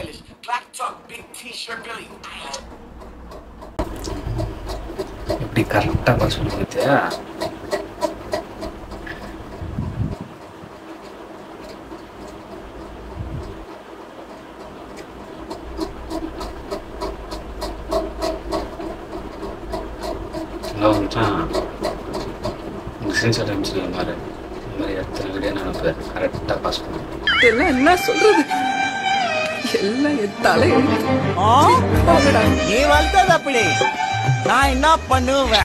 stylish. Black talk, big t-shirt, Billy. எப்படி கரெக்டாக pass பண்ணி பார்த்தியா ஹலோ மச்சான் உங்கள் சீன்ஸ் ஆரம்பிச்சு மாதிரி இந்த மாதிரி எத்தனை வீடியோ நினைப்பேன் கரெக்டாக பாஸ் பண்ணுவேன் இதெல்லாம் என்ன சொல்றது எல்லாம் என் தலையெழுத்து நீ வளர்த்தது அப்படி நான் என்ன பண்ணுவேன்